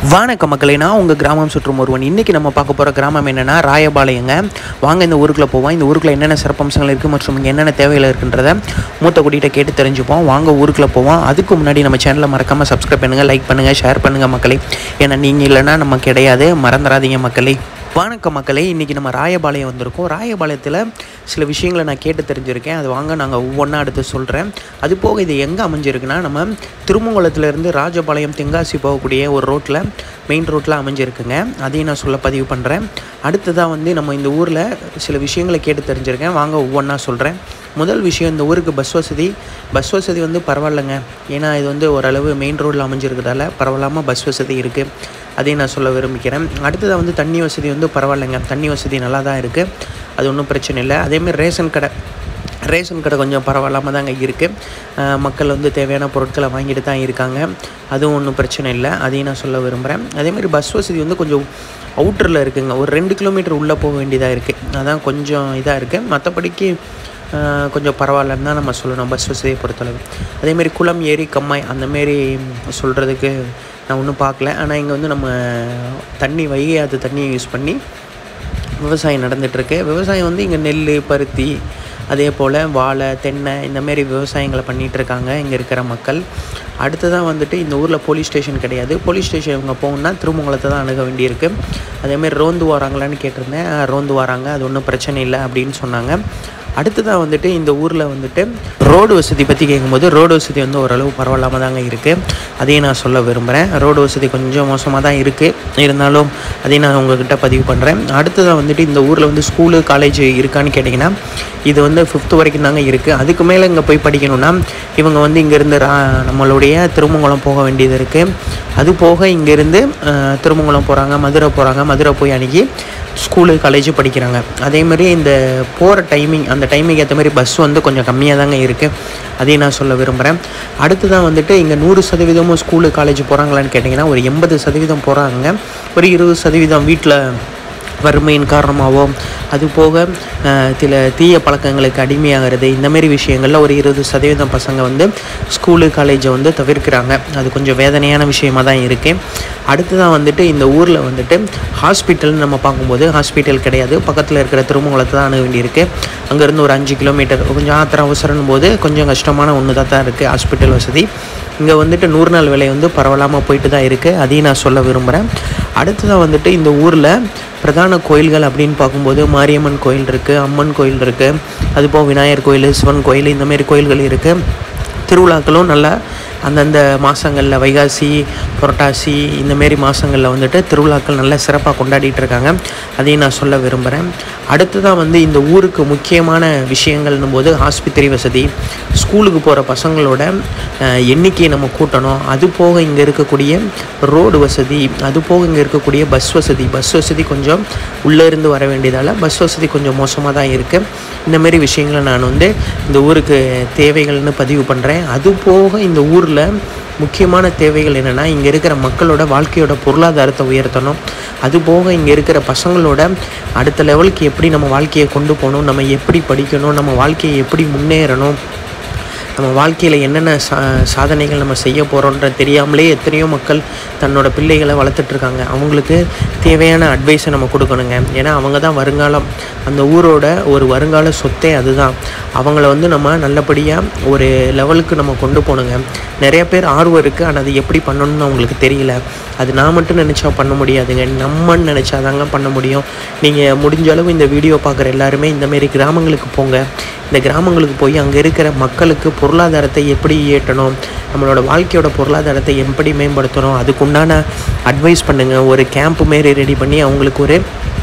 வணக்க மக்களே நான் உங்கள் கிராமம் சுற்றும் ஒருவன் இன்றைக்கி நம்ம பார்க்க போகிற கிராமம் என்னென்னா ராயபாளையங்க வாங்க இந்த ஊருக்குள்ளே போவோம் இந்த ஊருக்குள்ள என்னென்ன சிறப்பம்சங்கள் இருக்குது மற்றும் இங்கே என்னென்ன தேவைகள் இருக்குன்றத மூத்த குடிகிட்ட கேட்டு தெரிஞ்சுப்போம் வாங்க ஊருக்குள்ளே போவோம் அதுக்கு முன்னாடி நம்ம சேனலை மறக்காமல் சப்ஸ்கிரைப் பண்ணுங்கள் லைக் பண்ணுங்கள் ஷேர் பண்ணுங்கள் மக்களே ஏன்னா நீங்கள் இல்லைன்னா நம்ம கிடையாது மறந்துடாதீங்க மக்களே வணக்கம் மக்களே இன்றைக்கி நம்ம ராயபாளையம் வந்திருக்கோம் ராயபாளையத்தில் சில விஷயங்களை நான் கேட்டு தெரிஞ்சிருக்கேன் அது வாங்க நாங்கள் ஒவ்வொன்றா அடுத்து சொல்கிறேன் அது போக இது எங்கே அமைஞ்சிருக்குன்னா நம்ம திருமங்கலத்துலேருந்து ராஜபாளையம் தென்காசி போகக்கூடிய ஒரு ரோட்டில் மெயின் ரோட்டில் அமைஞ்சிருக்குங்க அதையும் நான் சொல்ல பதிவு பண்ணுறேன் அடுத்ததாக வந்து நம்ம இந்த ஊரில் சில விஷயங்களை கேட்டு தெரிஞ்சிருக்கேன் வாங்க ஒவ்வொன்றா சொல்கிறேன் முதல் விஷயம் இந்த ஊருக்கு பஸ் வசதி பஸ் வசதி வந்து பரவாயில்லைங்க ஏன்னா இது வந்து ஓரளவு மெயின் ரோட்டில் அமைஞ்சிருக்கிறதால பரவாயில்லாமல் பஸ் வசதி இருக்குது அதையும் நான் சொல்ல விரும்பிக்கிறேன் அடுத்ததாக வந்து தண்ணி வசதி வந்து பரவாயில்லைங்க தண்ணி வசதி நல்லா தான் இருக்குது அது ஒன்றும் பிரச்சனை இல்லை அதேமாதிரி ரேஷன் கடை ரேஷன் கடை கொஞ்சம் பரவாயில்லாமல் தாங்க இருக்குது மக்கள் வந்து தேவையான பொருட்களை வாங்கிட்டு தான் இருக்காங்க அதுவும் ஒன்றும் பிரச்சனை இல்லை அதையும் நான் சொல்ல விரும்புகிறேன் அதேமாதிரி பஸ் வசதி வந்து கொஞ்சம் அவுட்டரில் இருக்குங்க ஒரு ரெண்டு கிலோமீட்டர் உள்ளே போக வேண்டியதாக இருக்குது அதான் கொஞ்சம் இதாக இருக்குது மற்றபடிக்கு ஆஹ் கொஞ்சம் பரவாயில்லன்னு தான் நம்ம சொல்லணும் பஸ் வசதியை பொறுத்தளவு அதேமாரி குளம் ஏரி கம்மாய் அந்தமாரி சொல்கிறதுக்கு நான் ஒன்றும் பார்க்கல ஆனால் இங்கே வந்து நம்ம தண்ணி வைகை ஆற்று தண்ணியை யூஸ் பண்ணி விவசாயம் நடந்துகிட்ருக்கு விவசாயம் வந்து இங்கே நெல் பருத்தி அதே போல் வாழை தென்னை இந்தமாரி விவசாயங்களை பண்ணிகிட்டு இருக்காங்க இங்கே இருக்கிற மக்கள் அடுத்ததாக வந்துட்டு இந்த ஊரில் போலீஸ் ஸ்டேஷன் கிடையாது போலீஸ் ஸ்டேஷன் இவங்க போகணுன்னா திருமங்கலத்தை தான் அணுக வேண்டியிருக்கு அதேமாரி ரோந்து வராங்களான்னு கேட்டிருந்தேன் "ஆ, ரோந்து வராங்க அது ஒன்றும் பிரச்சனை இல்லை அப்படின்னு சொன்னாங்க அடுத்ததாக வந்துட்டு இந்த ஊரில் வந்துட்டு ரோடு வசதி பற்றி கேட்கும்போது ரோடு வசதி வந்து ஓரளவு பரவாயில்லாமல் தாங்க இருக்குது அதையும் நான் சொல்ல விரும்புகிறேன் ரோடு வசதி கொஞ்சம் மோசமாக தான் இருக்குது இருந்தாலும் அதையும் நான் உங்ககிட்ட பதிவு பண்ணுறேன் அடுத்ததாக வந்துட்டு இந்த ஊரில் வந்து ஸ்கூலு காலேஜ் இருக்கான்னு கேட்டிங்கன்னா இது வந்து ஃபிஃப்த்து வரைக்கும் தாங்க இருக்குது அதுக்கு மேலே இங்கே போய் படிக்கணும்னா இவங்க வந்து இங்கேருந்து ரா நம்மளுடைய திருமங்கலம் போக வேண்டியது இருக்குது அது போக இங்கேருந்து அஹ், திருமங்கலம் போகிறாங்க மதுரை போகிறாங்க மதுரை போய் அணுகி ஸ்கூலு காலேஜ் படிக்கிறாங்க அதே மாதிரி இந்த போகிற டைமிங் அந்த டைமிங் ஏற்ற மாதிரி பஸ் வந்து கொஞ்சம் கம்மியாக தாங்க இருக்குது அதையும் நான் சொல்ல விரும்புகிறேன் அடுத்து தான் வந்துட்டு இங்கே நூறு சதவீதமும் ஸ்கூலு காலேஜ் போகிறாங்களான்னு கேட்டிங்கன்னா ஒரு எண்பது சதவீதம் போகிறாங்க ஒரு இருபது சதவீதம் வீட்டில் வறுமையின் காரணமாகவோ அது போக அஹ், சில தீய பழக்கங்களுக்கு அடிமையாகிறது இந்த மாதிரி விஷயங்களில் ஒரு இருபது சதவீதம் பசங்க வந்து ஸ்கூலு காலேஜை வந்து தவிர்க்கிறாங்க அது கொஞ்சம் வேதனையான விஷயமா தான் இருக்குது அடுத்ததான் வந்துட்டு இந்த ஊரில் வந்துட்டு ஹாஸ்பிட்டல்னு நம்ம பார்க்கும்போது ஹாஸ்பிட்டல் கிடையாது பக்கத்தில் இருக்கிற திருமங்கலத்தை தான் அணுக வேண்டியிருக்கு அங்கேருந்து ஒரு அஞ்சு கிலோமீட்டர் கொஞ்சம் ஆத்திரம் அவசரம் போது கொஞ்சம் கஷ்டமான ஒன்று தான் தான் இருக்குது ஹாஸ்பிட்டல் வசதி இங்கே வந்துட்டு நூறு நாள் விலை வந்து பரவலாமல் போயிட்டு தான் இருக்குது அதையும் நான் சொல்ல விரும்புகிறேன் அடுத்ததாக வந்துட்டு இந்த ஊரில் பிரதான கோயில்கள் அப்படின்னு பார்க்கும்போது மாரியம்மன் கோயில் இருக்குது அம்மன் கோயில் இருக்குது அதுபோக விநாயகர் கோயில் சிவன் கோயில் இந்தமாரி கோயில்கள் இருக்குது திருவிழாக்களும் நல்லா அந்தந்த மாதங்களில் வைகாசி புரட்டாசி இந்தமாரி மாதங்களில் வந்துட்டு திருவிழாக்கள் நல்லா சிறப்பாக கொண்டாடிட்டு இருக்காங்க அதையும் நான் சொல்ல விரும்புகிறேன் அடுத்ததாக வந்து இந்த ஊருக்கு முக்கியமான விஷயங்கள்னும் போது ஆஸ்பத்திரி வசதி ஸ்கூலுக்கு போகிற பசங்களோட அஹ், எண்ணிக்கையை நம்ம கூட்டணும் அது போக இங்கே இருக்கக்கூடிய ரோடு வசதி அது போக இங்கே இருக்கக்கூடிய பஸ் வசதி பஸ் வசதி கொஞ்சம் உள்ளே இருந்து வர வேண்டியதால் பஸ் வசதி கொஞ்சம் மோசமாக தான் இருக்குது இந்தமாரி விஷயங்களை நான் வந்து இந்த ஊருக்கு தேவைகள்னு பதிவு பண்ணுறேன் அது போக இந்த ஊரில் முக்கியமான தேவைகள் என்னென்னா இங்கே இருக்கிற மக்களோட வாழ்க்கையோட பொருளாதாரத்தை உயர்த்தணும் அது போக இங்கே இருக்கிற பசங்களோட அடுத்த லெவலுக்கு எப்படி நம்ம வாழ்க்கையை கொண்டு போகணும் நம்ம எப்படி படிக்கணும் நம்ம வாழ்க்கையை எப்படி முன்னேறணும் நம்ம வாழ்க்கையில் என்னென்ன சா சாதனைகள் நம்ம செய்ய போகிறோன்ற தெரியாமலே எத்தனையோ மக்கள் தன்னோட பிள்ளைகளை வளர்த்துட்ருக்காங்க அவங்களுக்கு தேவையான அட்வைஸை நம்ம கொடுக்கணுங்க ஏன்னா அவங்க தான் வருங்காலம் அந்த ஊரோட ஒரு வருங்கால சொத்தே அதுதான் அவங்கள வந்து நம்ம நல்லபடியாக ஒரு லெவலுக்கு நம்ம கொண்டு போகணுங்க நிறைய பேர் ஆர்வம் இருக்குது ஆனால் அது எப்படி பண்ணணும்னு அவங்களுக்கு தெரியல அது நான் மட்டும் நினச்சா பண்ண முடியாதுங்க நம்மன்னு நினச்சாதாங்க பண்ண முடியும் நீங்கள் முடிஞ்ச அளவு இந்த வீடியோ பார்க்குற எல்லாருமே இந்தமாரி கிராமங்களுக்கு போங்க இந்த கிராமங்களுக்கு போய் அங்கே இருக்கிற மக்களுக்கு பொருளாதாரத்தை எப்படி ஈட்டணும் நம்மளோட வாழ்க்கையோட பொருளாதாரத்தை எப்படி மேம்படுத்தணும் அதுக்குண்டான அட்வைஸ் பண்ணுங்கள் ஒரு கேம்ப் மாரி ரெடி பண்ணி அவங்களுக்கு ஒரு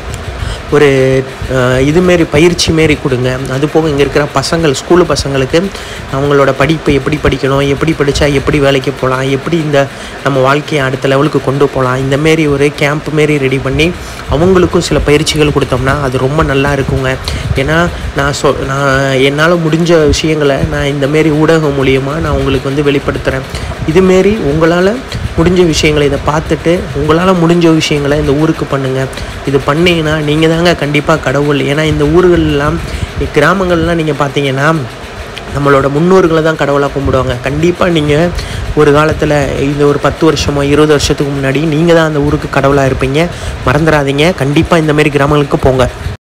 ஒரு அஹ், இதுமாரி பயிற்சி மாரி கொடுங்க அது போக இங்கே இருக்கிற பசங்கள் ஸ்கூலு பசங்களுக்கு அவங்களோட படிப்பை எப்படி படிக்கணும் எப்படி படித்தா எப்படி வேலைக்கு போகலாம் எப்படி இந்த நம்ம வாழ்க்கையை அடுத்த லெவலுக்கு கொண்டு போகலாம் இந்தமாரி ஒரு கேம்ப் மாரி ரெடி பண்ணி அவங்களுக்கும் சில பயிற்சிகள் கொடுத்தோம்னா அது ரொம்ப நல்லா இருக்குங்க ஏன்னா நான் சொ நான் என்னால் முடிஞ்ச விஷயங்களை நான் இந்தமாரி ஊடகம் மூலியமாக நான் உங்களுக்கு வந்து வெளிப்படுத்துகிறேன் இதுமாரி உங்களால் முடிஞ்ச விஷயங்களை இதை பார்த்துட்டு உங்களால் முடிஞ்ச விஷயங்களை இந்த ஊருக்கு பண்ணுங்கள் இது பண்ணீங்கன்னா நீங்கள் தாங்க கண்டிப்பாக கடவுள் ஏன்னா இந்த ஊர்கள்லாம் கிராமங்கள்லாம் நீங்கள் பார்த்தீங்கன்னா நம்மளோட முன்னோர்களை தான் கடவுளாக கும்பிடுவாங்க கண்டிப்பாக நீங்கள் ஒரு காலத்தில் இந்த ஒரு பத்து வருஷமோ இருபது வருஷத்துக்கு முன்னாடி நீங்கள் தான் அந்த ஊருக்கு கடவுளாக இருப்பீங்க மறந்துடாதீங்க கண்டிப்பாக இந்த மாதிரி கிராமங்களுக்கு போங்க